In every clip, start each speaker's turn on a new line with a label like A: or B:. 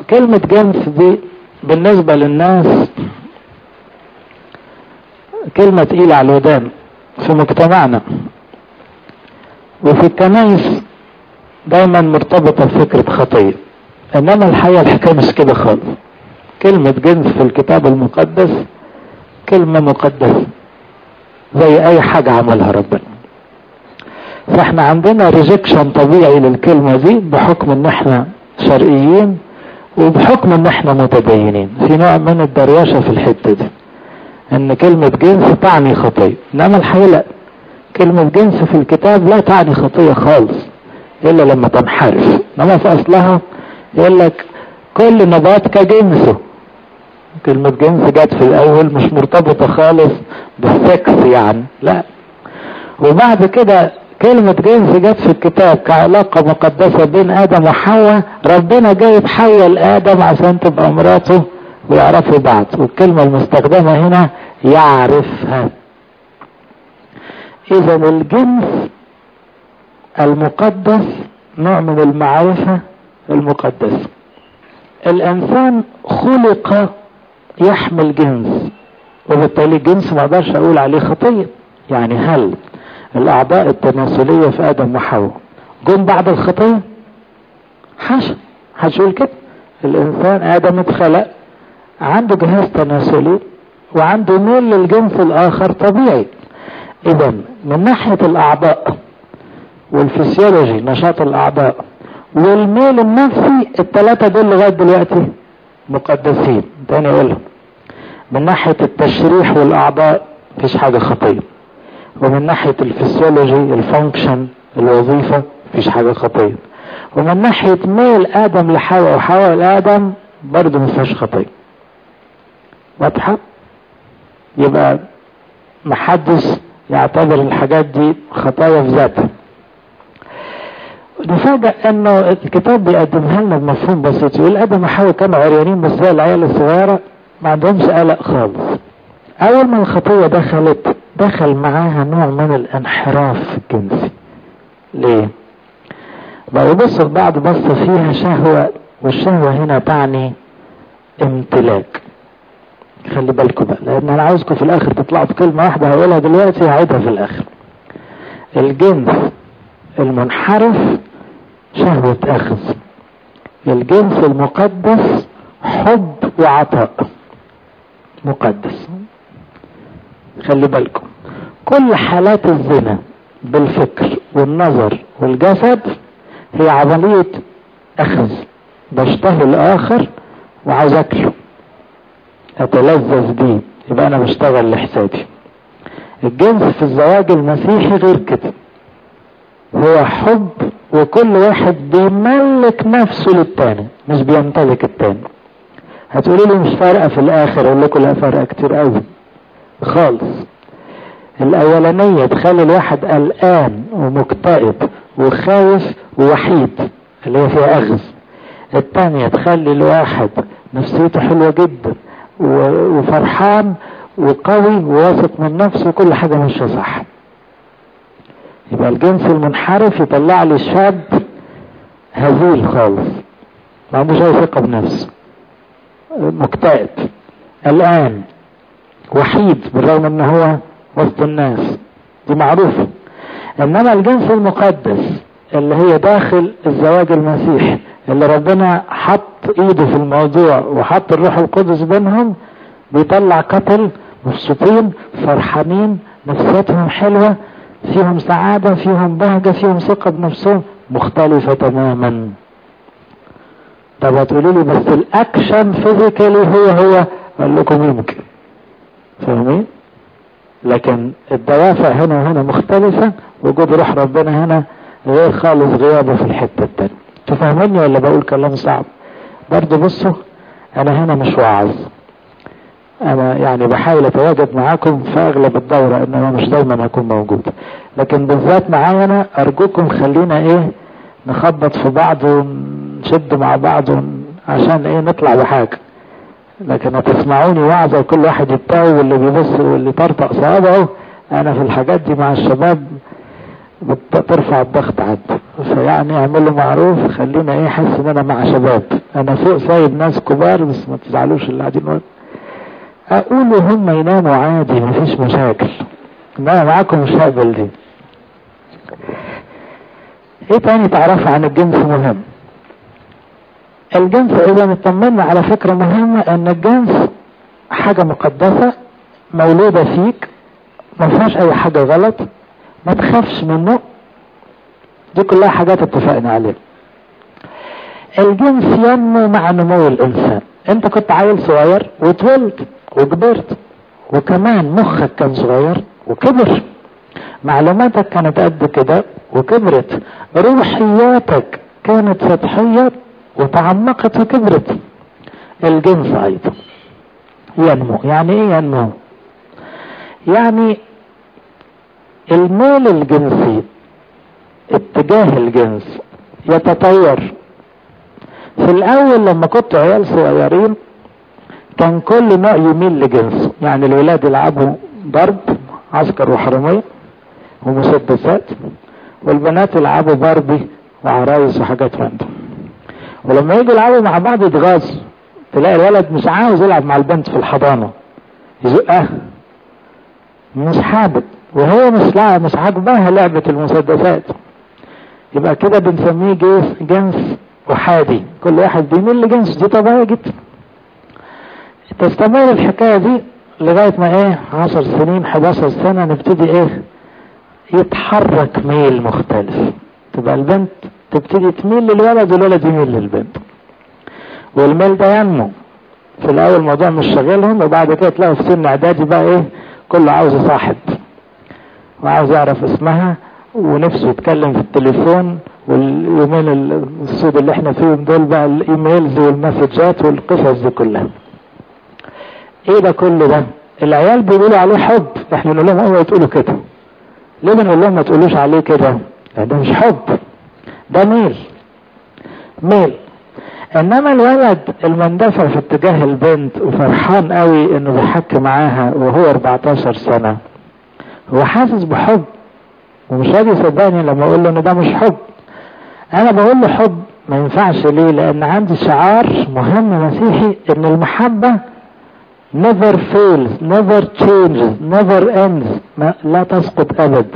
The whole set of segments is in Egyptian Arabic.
A: كلمة جنس دي بالنسبة للناس كلمة تقيلة على الودان في مجتمعنا وفي الكنايس دايما مرتبطة بفكرة خطية انما الحقيقة الحكاية مش كده خالص كلمة جنس في الكتاب المقدس كلمة مقدسة زي اي حاجة عملها ربنا فاحنا عندنا ريجكشن طبيعي للكلمة دي بحكم ان احنا شرقيين وبحكم ان احنا متدينين في نوع من الدروشة في الحتة دي ان كلمة جنس تعني خطية انما الحقيقة لا كلمة جنس في الكتاب لا تعني خطية خالص الا لما تنحرف انما في اصلها يقول لك كل نبات كجنسه كلمة جنس جت في الاول مش مرتبطة خالص بالسكس يعني لا وبعد كده كلمة جنس جت في الكتاب كعلاقة مقدسة بين آدم وحواء ربنا جايب حواء لآدم عشان تبقى مراته ويعرفوا بعض والكلمة المستخدمة هنا يعرفها إذا الجنس المقدس نوع من المعرفة المقدسة الإنسان خلق يحمل جنس وبالتالي الجنس ما اقدرش اقول عليه خطية يعني هل الاعضاء التناسلية في ادم وحواء جم بعد الخطية حاشا هتقول كده الانسان ادم اتخلق عنده جهاز تناسلي وعنده ميل للجنس الاخر طبيعي اذا من ناحية الاعضاء والفسيولوجي نشاط الاعضاء والميل النفسي الثلاثة دول لغاية دلوقتي مقدسين تاني اقولهم من ناحية التشريح والاعضاء مفيش حاجة خطية ومن ناحية الفسيولوجي الفانكشن الوظيفة مفيش حاجة خطية ومن ناحية ميل ادم لحواء وحواء لادم برضه مفيهاش خطية واضحة يبقى محدش يعتبر الحاجات دي خطايا في ذاتها نفاجأ انه الكتاب بيقدمها لنا بمفهوم بسيط يقول ادم وحواء كانوا عريانين بس زي العيال الصغيرة ما عندهمش قلق خالص اول ما الخطية دخلت دخل معاها نوع من الانحراف الجنسي ليه بقوا يبصوا لبعض بص فيها شهوة والشهوة هنا تعني امتلاك خلي بالكم بقى لان انا عاوزكم في الاخر تطلعوا بكلمة واحدة هقولها دلوقتي هعيدها في الاخر الجنس المنحرف شهوة اخذ الجنس المقدس حب وعطاء مقدس خلي بالكم كل حالات الزنا بالفكر والنظر والجسد هي عملية اخذ بشتهي الاخر وعاوز اكله اتلذذ بيه يبقى انا بشتغل لحسابي الجنس في الزواج المسيحي غير كده هو حب وكل واحد بيملك نفسه للتاني مش بيمتلك التاني هتقولي لي مش فارقه في الاخر اقول لكم لا فارقه كتير قوي خالص الاولانيه تخلي الواحد قلقان ومكتئب وخايف ووحيد اللي هي فيها اخذ الثانيه تخلي الواحد نفسيته حلوه جدا وفرحان وقوي وواثق من نفسه وكل حاجه ماشيه صح يبقى الجنس المنحرف يطلع لي شاب هزيل خالص ما عندوش اي ثقه بنفسه مكتئب قلقان وحيد بالرغم ان هو وسط الناس دي معروفة انما الجنس المقدس اللي هي داخل الزواج المسيحي اللي ربنا حط ايده في الموضوع وحط الروح القدس بينهم بيطلع قتل مبسوطين فرحانين نفسيتهم حلوة فيهم سعادة فيهم بهجة فيهم ثقة بنفسهم مختلفة تماما طب هتقولوا لي بس الاكشن فيزيكالي هو هو اقول لكم يمكن فاهمين لكن الدوافع هنا وهنا مختلفة وجود روح ربنا هنا غير خالص غيابه في الحتة التانية تفهموني ولا بقول كلام صعب برضو بصوا انا هنا مش واعظ انا يعني بحاول اتواجد معاكم في اغلب الدورة انما مش دايما هكون موجود لكن بالذات معايا انا ارجوكم خلينا ايه نخبط في بعض ونشد مع بعض ون... عشان ايه نطلع بحاجة لكن هتسمعوني وعظة وكل واحد يتاوي واللي بيبص واللي طرطق صوابعه انا في الحاجات دي مع الشباب ترفع الضغط عنده فيعني اعملوا معروف خلينا ايه احس ان انا مع شباب انا فوق سايب ناس كبار بس ما تزعلوش اللي قاعدين ورا اقول هم يناموا عادي مفيش مشاكل انما معاكم مش هقبل دي ايه تاني تعرفوا عن الجنس مهم الجنس اذا اطمنا على فكرة مهمة ان الجنس حاجة مقدسة مولودة فيك ما فيهاش اي حاجة غلط ما تخافش منه دي كلها حاجات اتفقنا عليها الجنس ينمو مع نمو الانسان انت كنت عيل صغير واتولد وكبرت وكمان مخك كان صغير وكبر معلوماتك كانت قد كده وكبرت روحياتك كانت سطحية وتعمقت وكبرت الجنس ايضا ينمو يعني ايه ينمو يعني الميل الجنسي اتجاه الجنس يتطور في الاول لما كنت عيال صغيرين كان كل نوع يميل لجنسه يعني الولاد يلعبوا ضرب عسكر وحرامية ومسدسات والبنات يلعبوا باربي وعرايس وحاجات من دي ولما يجوا يلعبوا مع بعض يتغاظوا تلاقي الولد مش عاوز يلعب مع البنت في الحضانة يزقها مش حابب وهو مش لا مش عاجباها لعبة المسدسات يبقى كده بنسميه جنس جنس احادي كل واحد بيميل لجنس دي طبيعية جدا تستمر الحكاية دي لغاية ما ايه عشر سنين 11 سنة نبتدي ايه يتحرك ميل مختلف تبقى البنت تبتدي تميل للولد والولد يميل للبنت والميل ده ينمو في الاول الموضوع مش شاغلهم وبعد كده تلاقوا في سن اعدادي بقى ايه كله عاوز صاحب وعاوز يعرف اسمها ونفسه يتكلم في التليفون واليومين السود اللي احنا فيهم دول بقى الايميلز والمسجات والقصص دي كلها ايه ده كله ده العيال بيقولوا عليه حب احنا نقول لهم اوعوا تقولوا كده ليه بنقول لهم ما تقولوش عليه كده ده مش حب ده ميل ميل انما الولد المندفع في اتجاه البنت وفرحان قوي انه بيحكي معاها وهو 14 سنة هو حاسس بحب ومش راضي يصدقني لما اقول له ان ده مش حب انا بقول له حب ما ينفعش ليه لان عندي شعار مهم مسيحي ان المحبة never fails never changes never ends ما لا تسقط ابد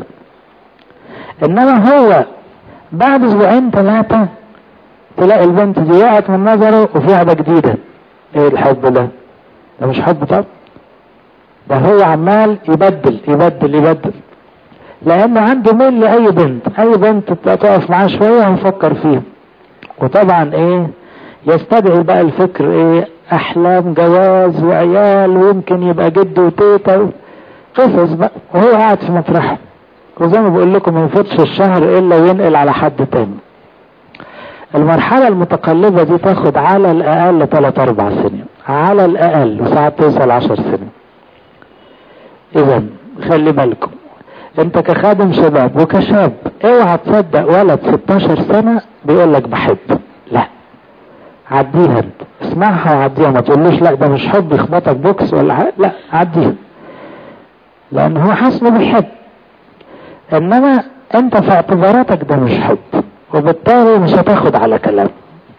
A: انما هو بعد اسبوعين ثلاثة تلاقي البنت دي وقعت من نظره وفي واحدة جديدة ايه الحب ده ده مش حب طب ده هو عمال يبدل يبدل يبدل لانه عنده ميل لاي بنت اي بنت تقف معاه شوية هيفكر فيها وطبعا ايه يستدعي بقى الفكر ايه احلام جواز وعيال ويمكن يبقى جد وتيتا قصص بقى وهو قاعد في مطرحه وزي ما بقول لكم ما يفوتش الشهر الا وينقل على حد تاني المرحلة المتقلبة دي تاخد على الاقل 3 4 سنين على الاقل وساعات توصل 10 سنين اذا خلي بالكم انت كخادم شباب وكشاب اوعى تصدق ولد 16 سنة بيقول لك بحب لا عديها انت اسمعها وعديها ما تقولوش لا ده مش حب يخبطك بوكس ولا حاجة لا عديها لان هو حاسس انه بيحب انما انت في اعتباراتك ده مش حب وبالتالي مش هتاخد على كلام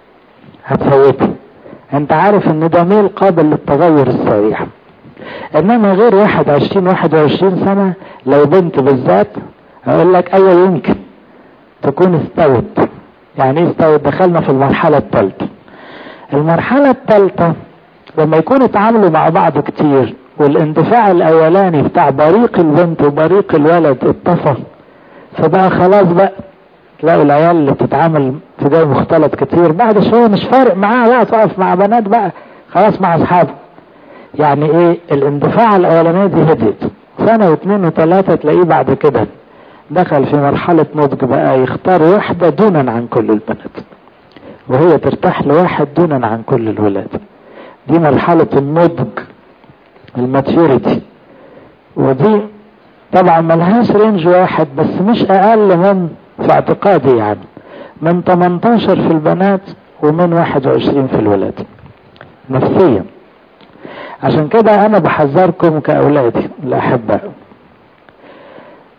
A: هتفوته انت عارف ان ده ميل قابل للتغير السريع انما غير واحد عشرين واحد وعشرين سنة لو بنت بالذات اقول لك ايوه يمكن تكون استوت يعني ايه استوت دخلنا في المرحلة الثالثة المرحلة الثالثة لما يكونوا اتعاملوا مع بعض كتير والاندفاع الاولاني بتاع بريق البنت وبريق الولد اتطفى فبقى خلاص بقى تلاقوا العيال اللي بتتعامل في جو مختلط كتير بعد شوية مش فارق معاها بقى تقف مع بنات بقى خلاص مع اصحابه يعني ايه الاندفاع الاولانية دي هديت سنة واثنين وثلاثة تلاقيه بعد كده دخل في مرحلة نضج بقى يختار واحدة دونا عن كل البنات وهي ترتاح لواحد دونا عن كل الولاد دي مرحلة النضج الماتيوريتي ودي طبعا ملهاش رينج واحد بس مش اقل من في اعتقادي يعني من 18 في البنات ومن 21 في الولاد نفسيا عشان كده انا بحذركم كاولادي الاحباء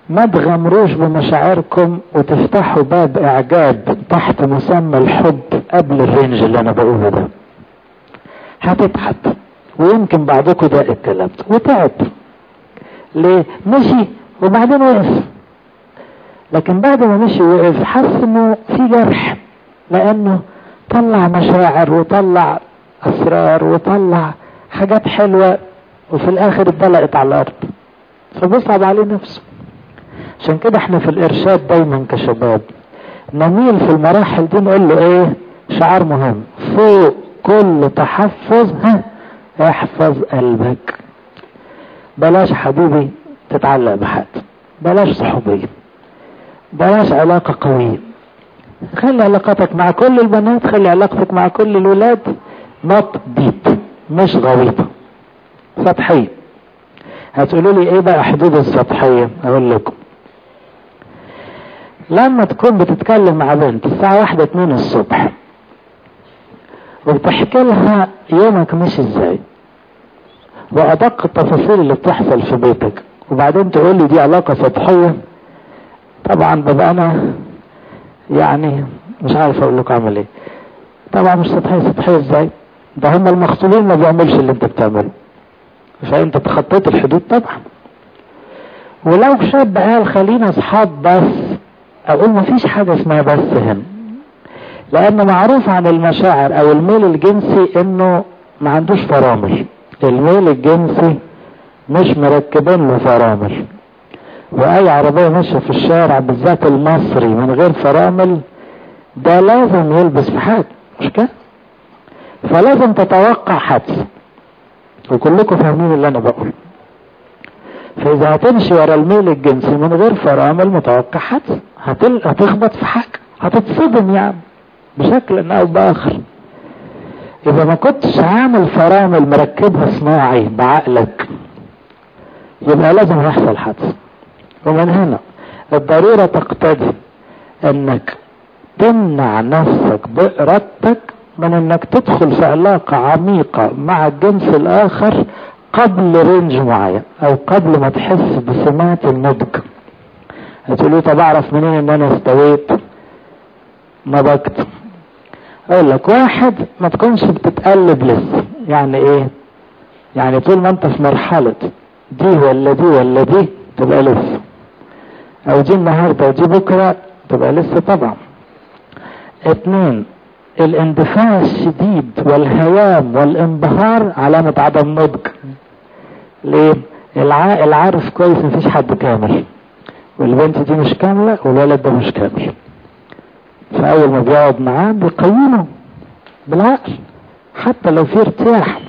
A: ما تغمروش بمشاعركم وتفتحوا باب اعجاب تحت مسمى الحب قبل الرينج اللي انا بقوله ده هتتعب ويمكن بعضكم ده الكلام ده وتعب ليه مشي وبعدين وقف لكن بعد ما مشي وقف حس انه في جرح لانه طلع مشاعر وطلع اسرار وطلع حاجات حلوة وفي الاخر اتدلقت على الارض فبيصعب عليه نفسه عشان كده احنا في الارشاد دايما كشباب نميل في المراحل دي نقول له ايه شعار مهم فوق كل تحفظ ها احفظ قلبك بلاش حبيبي تتعلق بحد بلاش صحوبية بلاش علاقة قوية خلي علاقتك مع كل البنات خلي علاقتك مع كل الولاد نوت ديب مش غويطة سطحية هتقولوا لي ايه بقى حدود السطحية اقول لكم لما تكون بتتكلم مع بنت الساعة واحدة اتنين الصبح وبتحكي لها يومك ماشي ازاي وادق التفاصيل اللي بتحصل في بيتك وبعدين تقول لي دي علاقة سطحية طبعا ببقى انا يعني مش عارف اقول لكم اعمل ايه طبعا مش سطحية سطحية ازاي ده هم المخطوبين ما بيعملش اللي انت بتعمله فانت تخطيت الحدود طبعا ولو شاب قال خلينا اصحاب بس اقول ما فيش حاجة اسمها بس هنا لانه معروف عن المشاعر او الميل الجنسي انه ما عندوش فرامل الميل الجنسي مش مركبين له فرامل واي عربية ماشية في الشارع بالذات المصري من غير فرامل ده لازم يلبس في حاجة مش كده فلازم تتوقع حدث وكلكم فاهمين اللي انا بقول فاذا هتمشي ورا الميل الجنسي من غير فرامل متوقع حدث هتل... هتخبط في حاجة هتتصدم يعني بشكل او باخر اذا ما كنتش عامل فرامل مركبها صناعي بعقلك يبقى لازم يحصل حدث ومن هنا الضرورة تقتضي انك تمنع نفسك بإرادتك من انك تدخل في علاقة عميقة مع الجنس الاخر قبل رينج معين او قبل ما تحس بسمات النضج هتقولوا طب اعرف منين ان انا استويت نضجت اقول لك واحد ما تكونش بتتقلب لسه يعني ايه يعني طول ما انت في مرحلة دي ولا دي ولا دي تبقى لسه او دي النهاردة ودي بكرة تبقى لسه طبعا اتنين الاندفاع الشديد والهيام والانبهار علامة عدم نضج ليه الع... العارف كويس مفيش حد كامل والبنت دي مش كاملة والولد ده مش كامل فاول ما بيقعد معاه بيقيمه بالعقل حتى لو في ارتياح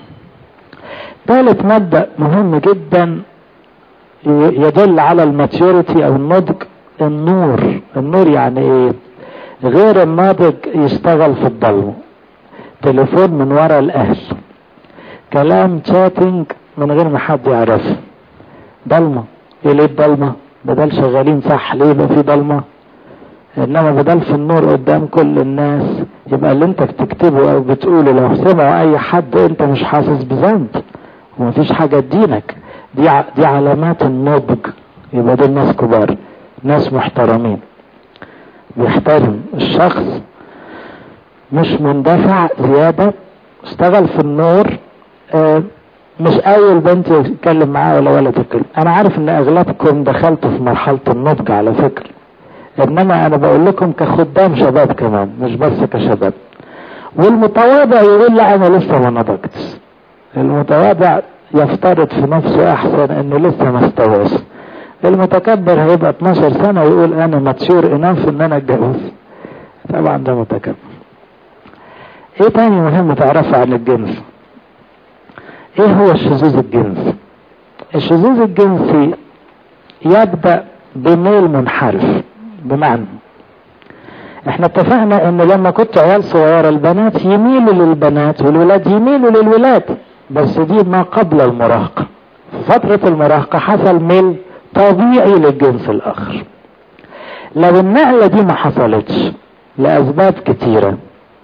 A: ثالث مبدأ مهم جدا يدل على الماتيوريتي او النضج النور النور يعني ايه غير الناضج يشتغل في الضلمة تليفون من ورا الاهل كلام تشاتنج من غير ما حد يعرفه ضلمة ايه ليه الضلمة بدل شغالين صح ليه يبقى في ضلمة انما بدل في النور قدام كل الناس يبقى اللي انت بتكتبه او بتقوله لو سمعوا اي حد انت مش حاسس بذنب ومفيش حاجة تدينك دي ع... دي علامات النضج يبقى دول ناس كبار ناس محترمين بيحترم الشخص مش مندفع زيادة اشتغل في النور اه مش اول بنت يتكلم معاه ولا ولا تتكلم انا عارف ان اغلبكم دخلتوا في مرحلة النضج على فكرة انما انا بقول لكم كخدام شباب كمان مش بس كشباب والمتواضع يقول لا انا لسه ما نضجتش المتواضع يفترض في نفسه احسن انه لسه ما استواش المتكبر هيبقى 12 سنة ويقول انا ماتشور اناف ان انا اتجوز طبعا ده متكبر ايه تاني مهم تعرفه عن الجنس ايه هو الشذوذ الجنسي الشذوذ الجنسي يبدأ بميل منحرف بمعنى احنا اتفقنا ان لما كنت عيال صغيرة البنات يميلوا للبنات والولاد يميلوا للولاد بس دي ما قبل المراهقة في فترة المراهقة حصل ميل طبيعي للجنس الاخر لو النقلة دي ما حصلتش لاسباب كتيرة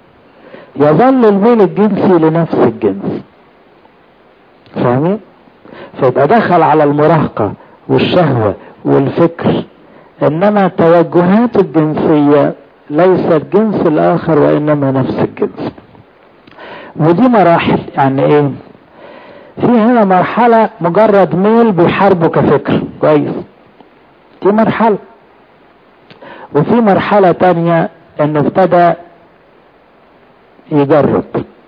A: يظل الميل الجنسي لنفس الجنس فاهمين فيبقى دخل على المراهقة والشهوة والفكر انما توجهات الجنسية ليست جنس الاخر وانما نفس الجنس ودي مراحل يعني ايه في هنا مرحلة مجرد ميل بيحاربه كفكر كويس دي مرحلة وفي مرحلة تانية انه ابتدى يجرب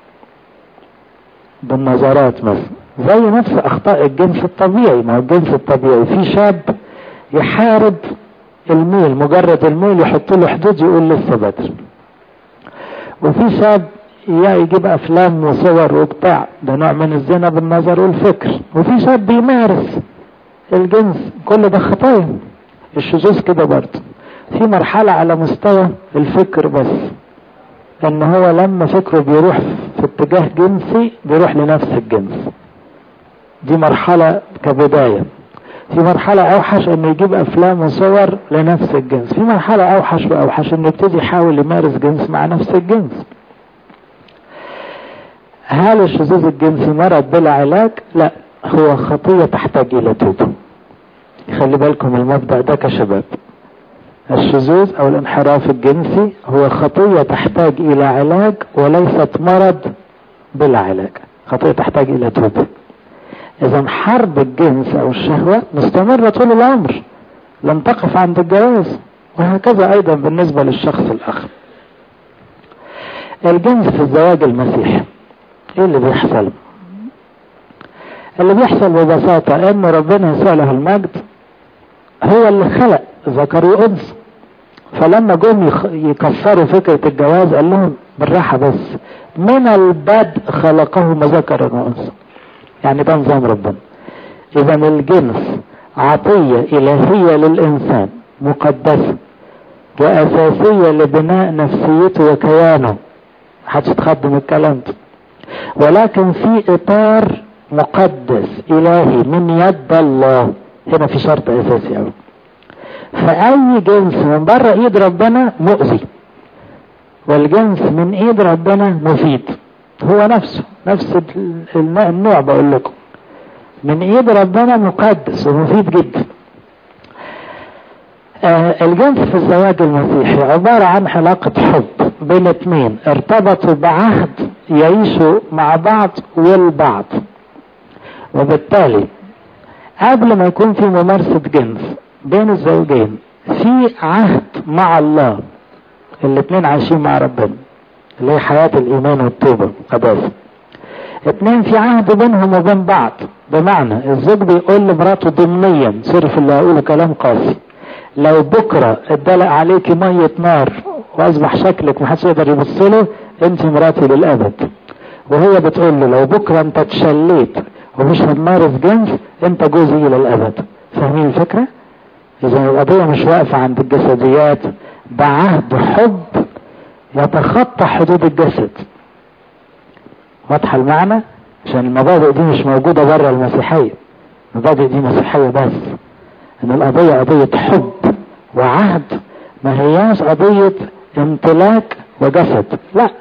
A: بالنظرات مثلا زي نفس اخطاء الجنس الطبيعي ما هو الجنس الطبيعي في شاب يحارب الميل مجرد الميل يحط له حدود يقول لسه بدري وفي شاب يجيب افلام وصور وبتاع ده نوع من الزنا بالنظر والفكر وفي شاب بيمارس الجنس كل ده خطايا الشذوذ كده برضه في مرحلة على مستوى الفكر بس ان هو لما فكره بيروح في اتجاه جنسي بيروح لنفس الجنس دي مرحلة كبداية في مرحلة اوحش انه يجيب افلام وصور لنفس الجنس في مرحلة اوحش واوحش انه يبتدي يحاول يمارس جنس مع نفس الجنس هل الشذوذ الجنسي مرض بلا علاج لا هو خطية تحتاج الى توبة خلي بالكم المبدأ ده كشباب الشذوذ او الانحراف الجنسي هو خطية تحتاج الى علاج وليست مرض بلا علاج خطية تحتاج الى توبة اذا حرب الجنس او الشهوة مستمرة طول العمر لم تقف عند الجواز وهكذا ايضا بالنسبة للشخص الاخر الجنس في الزواج المسيحي ايه اللي بيحصل اللي بيحصل ببساطة ان ربنا يسوع له المجد هو اللي خلق ذكر وانثى فلما جم يكسروا فكرة الجواز قال لهم بالراحة بس من البدء خلقهما ذكرا وانثى يعني ده نظام ربنا اذا الجنس عطية الهية للانسان مقدسة واساسية لبناء نفسيته وكيانه محدش يتخدم الكلام ده ولكن في اطار مقدس الهي من يد الله هنا في شرط اساسي قوي فاي جنس من بره ايد ربنا مؤذي والجنس من ايد ربنا مفيد هو نفسه نفس النوع بقول لكم من ايد ربنا مقدس ومفيد جدا آه الجنس في الزواج المسيحي عبارة عن علاقة حب بين اثنين ارتبطوا بعهد يعيشوا مع بعض والبعض وبالتالي قبل ما يكون في ممارسة جنس بين الزوجين في عهد مع الله الاثنين عايشين مع ربنا اللي هي حياة الإيمان والتوبة قداسة اتنين في عهد بينهم وبين بعض بمعنى الزوج بيقول لمراته ضمنيا صرف اللي هقوله كلام قاسي لو بكرة اتدلق عليكي مية نار واصبح شكلك محدش يقدر يبص له انت مراتي للابد وهي بتقول له لو بكرة انت اتشليت ومش هتمارس جنس انت جوزي للابد فاهمين الفكرة اذا القضية مش واقفة عند الجسديات ده عهد حب يتخطى حدود الجسد واضحة المعنى عشان المبادئ دي مش موجودة بره المسيحية المبادئ دي مسيحية بس ان القضية قضية حب وعهد ما هياش قضية امتلاك وجسد لا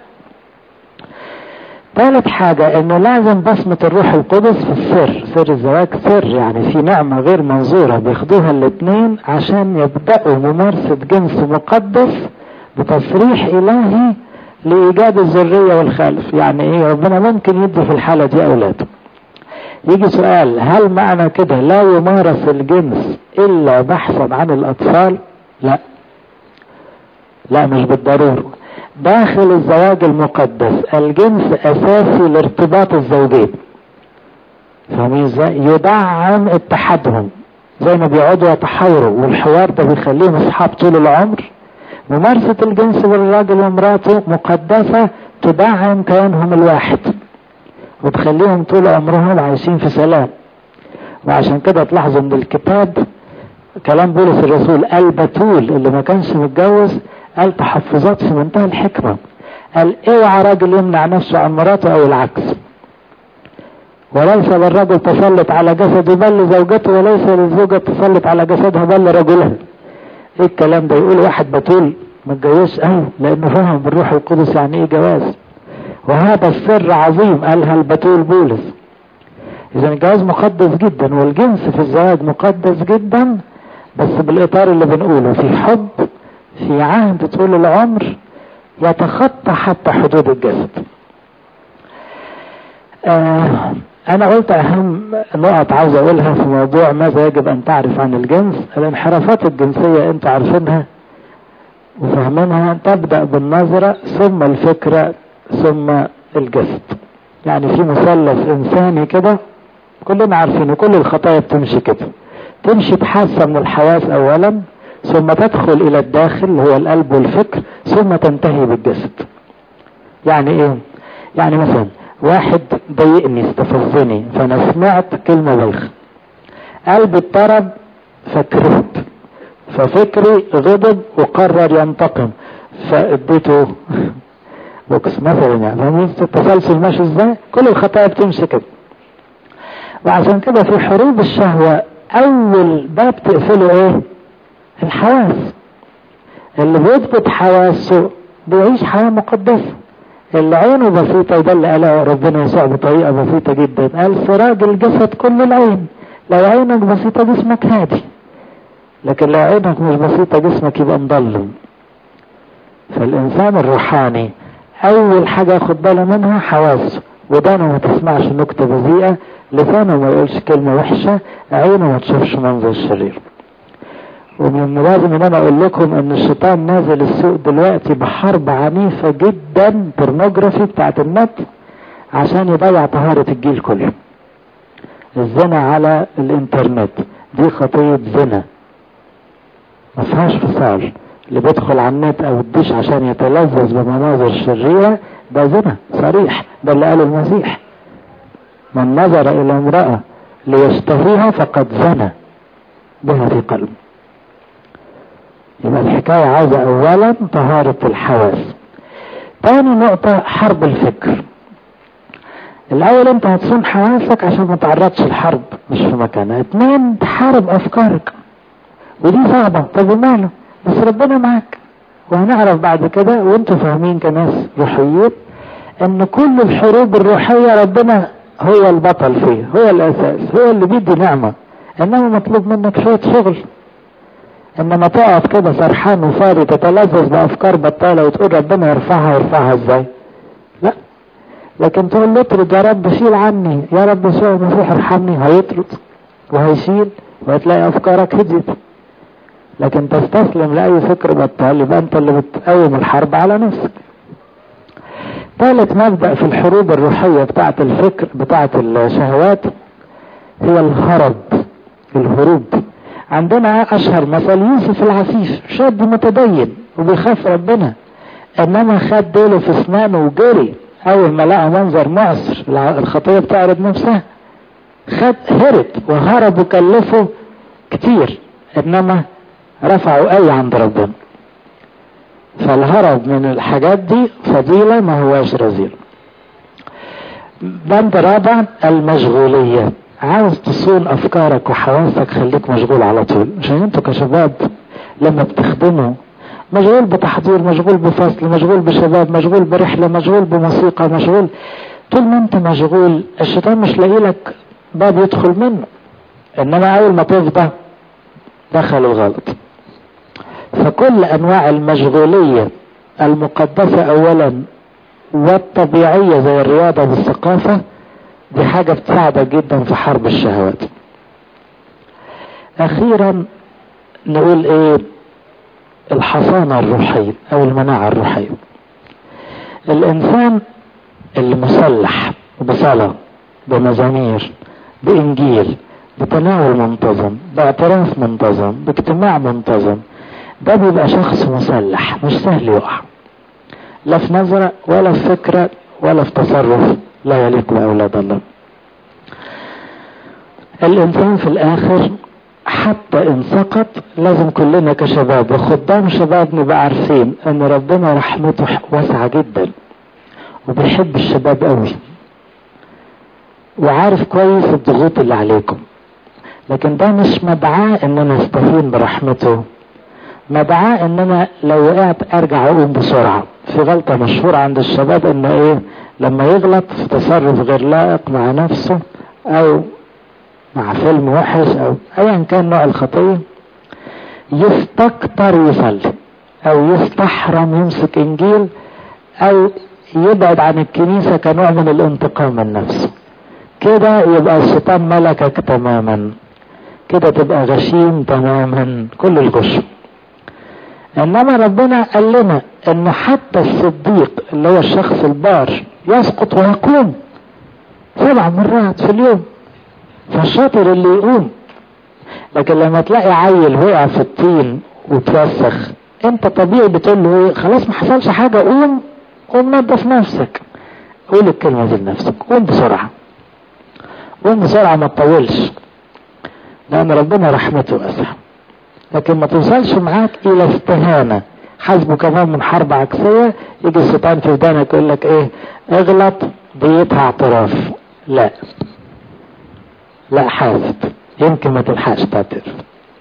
A: ثالث حاجة انه لازم بصمة الروح القدس في السر سر الزواج سر يعني في نعمة غير منظورة بياخدوها الاثنين عشان يبدأوا ممارسة جنس مقدس بتصريح الهي لايجاد الذرية والخلف يعني ايه ربنا ممكن يدي في الحالة دي اولاده يجي سؤال هل معنى كده لا يمارس الجنس الا بحثا عن الاطفال لا لا مش بالضرورة داخل الزواج المقدس الجنس اساسي لارتباط الزوجين فاهمين ازاي يدعم اتحادهم زي ما بيقعدوا يتحاوروا والحوار ده بيخليهم اصحاب طول العمر ممارسة الجنس بالراجل ومراته مقدسة تدعم كيانهم الواحد وتخليهم طول عمرهم عايشين في سلام وعشان كده تلاحظوا ان الكتاب كلام بولس الرسول البتول اللي ما كانش متجوز قال تحفظات في منتهى الحكمة قال اوعى راجل يمنع نفسه عن مراته او العكس وليس للرجل تسلط على جسده بل لزوجته وليس للزوجة تسلط على جسدها بل لرجلها ايه الكلام ده يقول واحد بتول ما اتجوزش اه لانه فهم بالروح القدس يعني ايه جواز وهذا السر عظيم قالها البتول بولس اذا الجواز مقدس جدا والجنس في الزواج مقدس جدا بس بالاطار اللي بنقوله في حب في عهد طول العمر يتخطى حتى حدود الجسد آه انا قلت اهم نقط عاوز اقولها في موضوع ماذا يجب ان تعرف عن الجنس الانحرافات الجنسية انت عارفينها وفهمينها تبدأ بالنظرة ثم الفكرة ثم الجسد يعني في مثلث انساني كده كلنا عارفينه كل الخطايا بتمشي كده تمشي بحاسة من الحواس اولا ثم تدخل الى الداخل اللي هو القلب والفكر ثم تنتهي بالجسد يعني ايه يعني مثلا واحد ضايقني استفزني فانا سمعت كلمة بايخة قلبي اضطرب فكرت ففكري غضب وقرر ينتقم فاديته بوكس مثلا يعني فاهمين التسلسل ماشي ازاي كل الخطايا بتمشي كده وعشان كده في حروب الشهوة اول باب تقفله ايه الحواس اللي بيضبط حواسه بيعيش حياة مقدسة اللي عينه بسيطة وده اللي قاله ربنا يسوع بطريقة بسيطة جدا قال سراج الجسد كل العين لو عينك بسيطة جسمك هادي لكن لو عينك مش بسيطة جسمك يبقى مضلم فالإنسان الروحاني أول حاجة ياخد باله منها حواسه ودانه ما تسمعش نكتة بذيئة لسانه ما يقولش كلمة وحشة عينه ما تشوفش منظر شرير ومن الملازم ان انا اقول لكم ان الشيطان نازل السوق دلوقتي بحرب عنيفة جدا بورنوجرافي بتاعت النت عشان يضيع طهارة الجيل كله الزنا على الانترنت دي خطية زنا ما فيهاش فصال اللي بيدخل على النت او الدش عشان يتلذذ بمناظر شريرة ده زنا صريح ده اللي قاله المسيح من نظر الى امرأة ليشتهيها فقد زنى بها في قلبه يبقى الحكاية عايزة اولا طهارة الحواس تاني نقطة حرب الفكر الاول انت هتصون حواسك عشان ما تعرضش الحرب مش في مكانها اتنين تحارب افكارك ودي صعبة طب وماله بس ربنا معاك وهنعرف بعد كده وانتوا فاهمين كناس روحيين ان كل الحروب الروحية ربنا هو البطل فيه هو الاساس هو اللي بيدي نعمة انما مطلوب منك شوية شغل انما تقف كده سرحان وفاضي تتلذذ بافكار بطالة وتقول ربنا يرفعها يرفعها ازاي لا لكن تقول له اطرد يا رب شيل عني يا رب يسوع المسيح ارحمني هيطرد وهيشيل وهتلاقي افكارك هديت لكن تستسلم لاي فكر بطال يبقى انت اللي بتقوم الحرب على نفسك ثالث مبدأ في الحروب الروحية بتاعة الفكر بتاعة الشهوات هي الهرب الهروب عندنا اشهر مثل يوسف العفيف شاب متدين وبيخاف ربنا انما خد ديله في اسنانه وجري اول ما لقى منظر معصر الخطية بتعرض نفسها خد هرب وهرب وكلفه كتير انما رفعوا اي عند ربنا فالهرب من الحاجات دي فضيلة ما هواش رذيل بند رابع المشغولية عاوز تصون افكارك وحواسك خليك مشغول على طول عشان انتوا كشباب لما بتخدموا مشغول بتحضير مشغول بفصل مشغول بشباب مشغول برحلة مشغول بموسيقى مشغول طول ما انت مشغول الشيطان مش لاقي لك باب يدخل منه انما اول ما تفضى دخل الغلط فكل انواع المشغولية المقدسة اولا والطبيعية زي الرياضة والثقافة دي حاجة بتساعدك جدا في حرب الشهوات اخيرا نقول ايه الحصانة الروحية او المناعة الروحية الانسان المسلح بصلاة بمزامير بانجيل بتناول منتظم باعتراف منتظم باجتماع منتظم ده بيبقى شخص مسلح مش سهل يقع لا في نظرة ولا في فكرة ولا في تصرف لا يليق بأولاد الله الإنسان في الآخر حتى إن سقط لازم كلنا كشباب وخدام شباب نبقى عارفين إن ربنا رحمته واسعة جدا وبيحب الشباب قوي وعارف كويس الضغوط اللي عليكم لكن ده مش مدعاه ان انا استهين برحمته مدعاه ان انا لو وقعت ارجع اقوم بسرعة في غلطة مشهورة عند الشباب ان ايه لما يغلط في تصرف غير لائق مع نفسه او مع فيلم وحش او ايا كان نوع الخطية يستكتر يصلي او يستحرم يمسك انجيل او يبعد عن الكنيسة كنوع من الانتقام من نفسه كده يبقى الشيطان ملكك تماما كده تبقى غشيم تماما كل الغش انما ربنا قال لنا ان حتى الصديق اللي هو الشخص البار يسقط ويقوم سبع مرات في اليوم فالشاطر اللي يقوم لكن لما تلاقي عيل وقع في الطين وتوسخ انت طبيعي بتقول له ايه خلاص ما حصلش حاجه قوم قوم نظف نفسك قول الكلمه دي لنفسك قوم بسرعه قوم بسرعه ما تطولش لان ربنا رحمته واسعه لكن ما توصلش معاك الى استهانه حاسبه كمان من حرب عكسيه يجي الشيطان في ودانك يقول لك ايه اغلط ديتها اعتراف لا لا حاسب يمكن ما تلحقش تعترف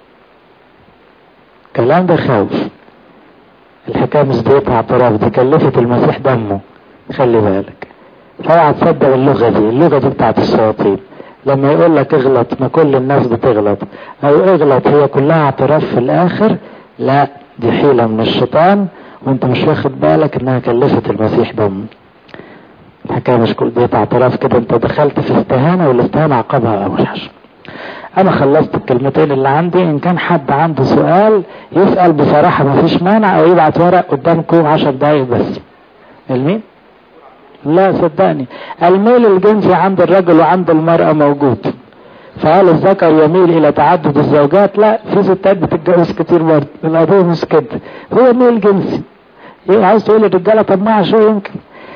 A: كلام ده خوف الحكايه مش ديتها اعتراف دي كلفت المسيح دمه خلي بالك فاوعى تصدق اللغه دي اللغه دي بتاعت الشياطين لما يقول لك اغلط ما كل الناس بتغلط او اغلط هي كلها اعتراف في الاخر لا دي حيله من الشيطان وانت مش واخد بالك انها كلفت المسيح دم الحكايه مش كل دي اعتراف كده انت دخلت في استهانه والاستهانه عقبها اول حاجه انا خلصت الكلمتين اللي عندي ان كان حد عنده سؤال يسال بصراحه ما فيش مانع او يبعت ورق قدامكم عشر دقايق بس المين لا صدقني الميل الجنسي عند الرجل وعند المرأة موجود فهل الذكر يميل الى تعدد الزوجات لا في ستات بتتجوز كتير برضه القضية مش كده هو ميل جنسي ايه عايز تقول الرجالة طماعة شو يمكن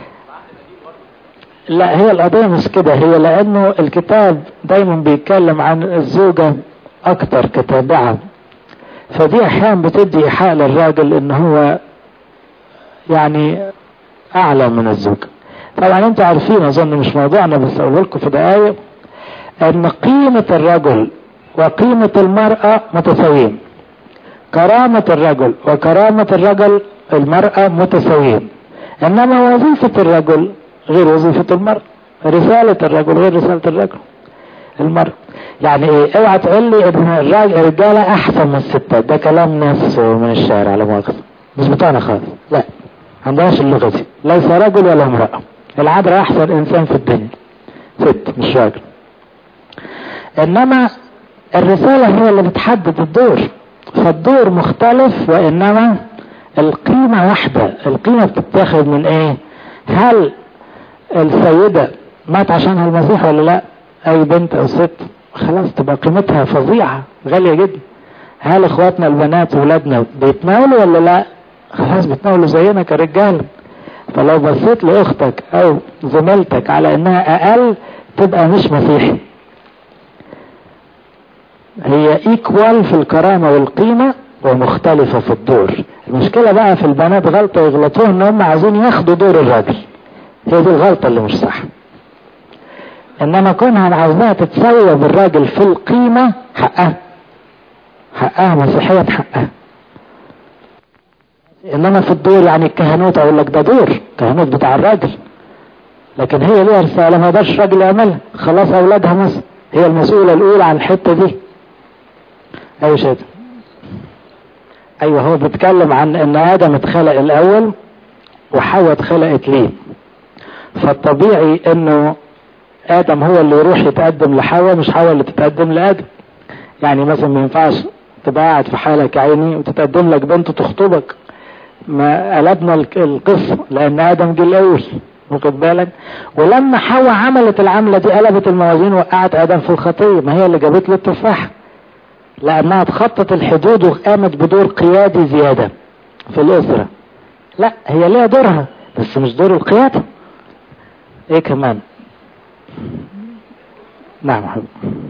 A: لا هي القضية مش كده هي لانه الكتاب دايما بيتكلم عن الزوجة اكتر كتابعة فدي احيانا بتدي ايحاء للراجل ان هو يعني اعلى من الزوجة طبعا انتوا عارفين اظن مش موضوعنا بس اقول لكم في دقايق ان قيمة الرجل وقيمة المرأة متساويين كرامة الرجل وكرامة الرجل المرأة متساويين انما وظيفة الرجل غير وظيفة المرأة رسالة الرجل غير رسالة الرجل المرأة يعني ايه اوعى تقول لي ان الراجل الرجالة احسن من الستات ده كلام ناس من الشارع على مؤاخذة مش بتاعنا خالص لا عندهاش اللغة دي ليس رجل ولا امرأة العذراء احسن انسان في الدنيا ست مش راجل انما الرسالة هي اللي بتحدد الدور فالدور مختلف وانما القيمة واحدة القيمة بتتاخد من ايه هل السيدة مات عشانها المسيح ولا لا اي بنت او ست خلاص تبقى قيمتها فظيعة غالية جدا هل اخواتنا البنات ولادنا بيتناولوا ولا لا خلاص بيتناولوا زينا كرجال فلو بصيت لاختك او زميلتك على انها اقل تبقى مش مسيحي هي ايكوال في الكرامة والقيمة ومختلفة في الدور المشكلة بقى في البنات غلطة يغلطوها ان هم عايزين ياخدوا دور الراجل هي دي الغلطة اللي مش صح انما كونها عاوزاها تتسوى بالراجل في القيمة حقها حقها مسيحية حقها انما في الدور يعني الكهنوت اقول لك ده دور كهنوت بتاع الراجل لكن هي ليها رسالة ما يقدرش راجل يعملها خلاص اولادها مثلا هي المسؤولة الاولى عن الحتة دي ايوه شايف ايوه هو بيتكلم عن ان ادم اتخلق الاول وحواء اتخلقت ليه فالطبيعي انه ادم هو اللي يروح يتقدم لحواء مش حواء اللي تتقدم لادم يعني مثلا ما ينفعش تبقى قاعد في حالك يا عيني وتتقدم لك بنت تخطبك ما قلبنا القصة لان ادم جه الاول واخد بالك ولما حواء عملت العملة دي قلبت الموازين وقعت ادم في الخطية ما هي اللي جابت له التفاحة لانها تخطط الحدود وقامت بدور قيادي زيادة في الاسرة لا هي ليها دورها بس مش دور القيادة ايه كمان نعم حبيبي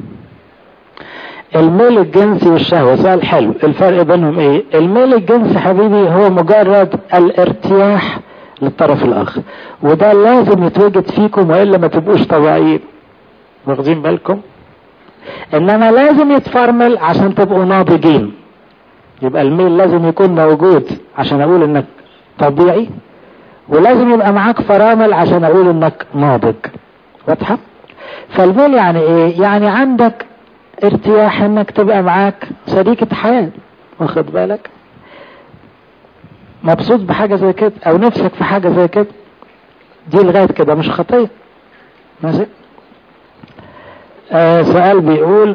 A: الميل الجنسي والشهوة سؤال حلو الفرق بينهم ايه الميل الجنسي حبيبي هو مجرد الارتياح للطرف الاخر وده لازم يتوجد فيكم والا ما تبقوش طبيعيين واخدين بالكم انما لازم يتفرمل عشان تبقوا ناضجين يبقى الميل لازم يكون موجود عشان اقول انك طبيعي ولازم يبقى معاك فرامل عشان اقول انك ناضج واضحة فالميل يعني ايه يعني عندك ارتياح انك تبقى معاك شريكة حياة واخد بالك مبسوط بحاجة زي كده او نفسك في حاجة زي كده دي لغاية كده مش خطية ماشي آه سؤال بيقول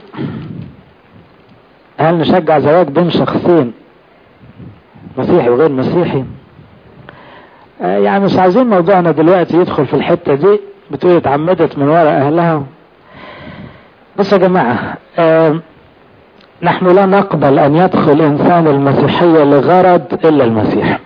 A: هل نشجع زواج بين شخصين مسيحي وغير مسيحي آه يعني مش عايزين موضوعنا دلوقتي يدخل في الحتة دي بتقول اتعمدت من وراء اهلها بص يا جماعة آه نحن لا نقبل ان يدخل انسان المسيحية لغرض الا المسيح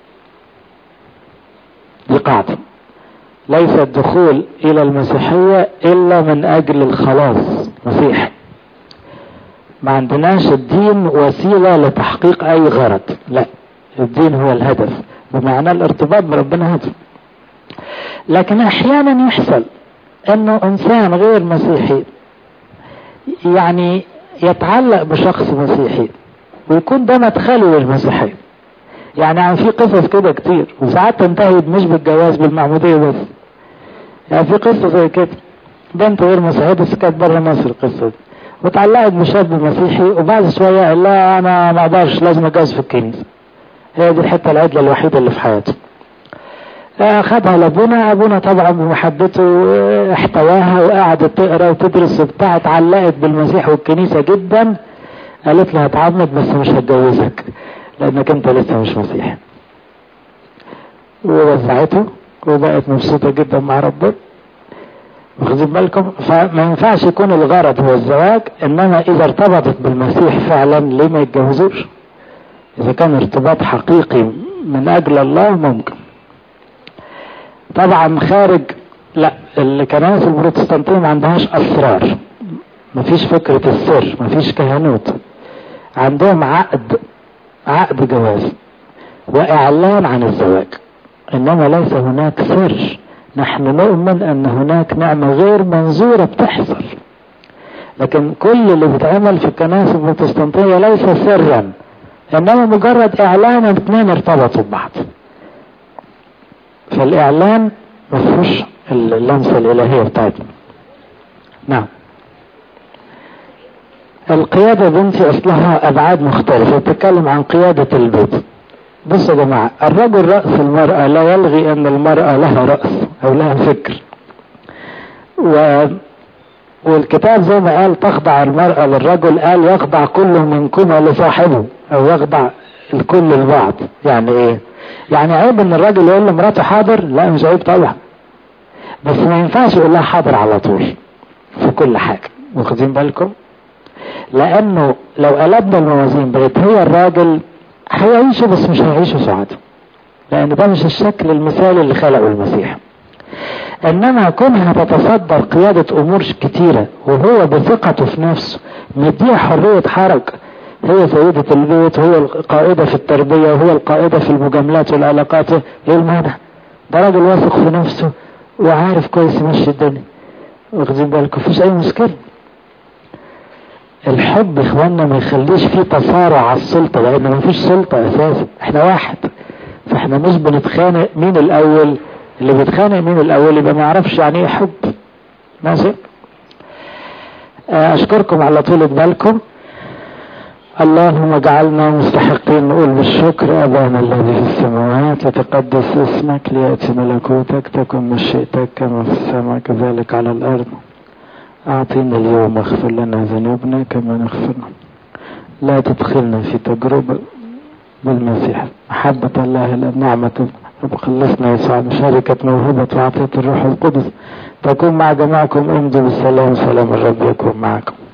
A: دي قاعدة ليس الدخول الى المسيحية الا من اجل الخلاص مسيح ما عندناش الدين وسيلة لتحقيق اي غرض لا الدين هو الهدف بمعنى الارتباط بربنا هدف لكن احيانا يحصل انه انسان غير مسيحي يعني يتعلق بشخص مسيحي ويكون ده مدخله للمسيحية يعني عن في قصص كده كتير وساعات تنتهي مش بالجواز بالمعمودية بس يعني في قصة زي كده بنت غير مسيحية بس كانت بره مصر القصة دي وتعلقت بشاب مسيحي وبعد شوية قال لها انا ما اقدرش لازم اتجوز في الكنيسة هي دي الحتة العدلة الوحيدة اللي في حياته اخدها لابونا ابونا طبعا بمحبته احتواها وقعدت تقرا وتدرس وبتاع اتعلقت بالمسيح والكنيسة جدا قالت له هتعمد بس مش هتجوزك لانك انت لسه مش مسيحي ووزعته وبقت مبسوطة جدا مع ربنا واخدين بالكم فما ينفعش يكون الغرض هو الزواج انما اذا ارتبطت بالمسيح فعلا ليه ما يتجوزوش اذا كان ارتباط حقيقي من اجل الله ممكن طبعا خارج لا الكنائس البروتستانتية ما عندهاش اسرار مفيش فكرة السر مفيش كهنوت عندهم عقد عقد جواز واعلان عن الزواج انما ليس هناك سر نحن نؤمن ان هناك نعمة غير منظورة بتحصل لكن كل اللي بيتعمل في الكنائس البروتستانتية ليس سرا انما مجرد اعلان اثنين ارتبطوا ببعض فالاعلان مفهوش اللمسة الالهية بتاعتنا نعم القيادة بنتي اصلها ابعاد مختلفة بتتكلم عن قيادة البيت بصوا يا جماعة الرجل رأس المرأة لا يلغي ان المرأة لها رأس او لها فكر و... والكتاب زي ما قال تخضع المرأة للرجل قال يخضع كل منكما لصاحبه او يخضع الكل لبعض يعني ايه يعني عيب ان الراجل يقول لمراته حاضر لا مش عيب طبعا بس ما ينفعش يقول لها حاضر على طول في كل حاجة واخدين بالكم لانه لو قلبنا الموازين بقت هي الراجل هيعيشوا بس مش هيعيشوا سعادة لان ده مش الشكل المثالي اللي خلقه المسيح انما كونها تتصدر قيادة امور كتيرة وهو بثقته في نفسه مديها حرية حركة هي سيدة البيت وهو القائدة في التربية وهو القائدة في المجاملات والعلاقات ايه المانع ده راجل واثق في نفسه وعارف كويس يمشي الدنيا واخدين بالكم مفيش اي مشكلة الحب اخواننا ما يخليش فيه تصارع على السلطة لان ما فيش سلطة اساسا احنا واحد فاحنا مش بنتخانق مين الاول اللي بيتخانق مين الاول يبقى ما يعرفش يعني ايه حب ماشي اشكركم على طولة بالكم اللهم اجعلنا مستحقين نقول بالشكر ابانا الذي في السماوات يتقدس اسمك لياتي ملكوتك تكن مشيئتك كما في السماء كذلك على الارض اعطينا اليوم واغفر لنا ذنوبنا كما نغفر لا تدخلنا في تجربة بالمسيح محبة الله النعمة رب خلصنا يسوع شركة موهبة وعطية الروح القدس تكون مع جماعكم امضوا بالسلام سلام الرب يكون معكم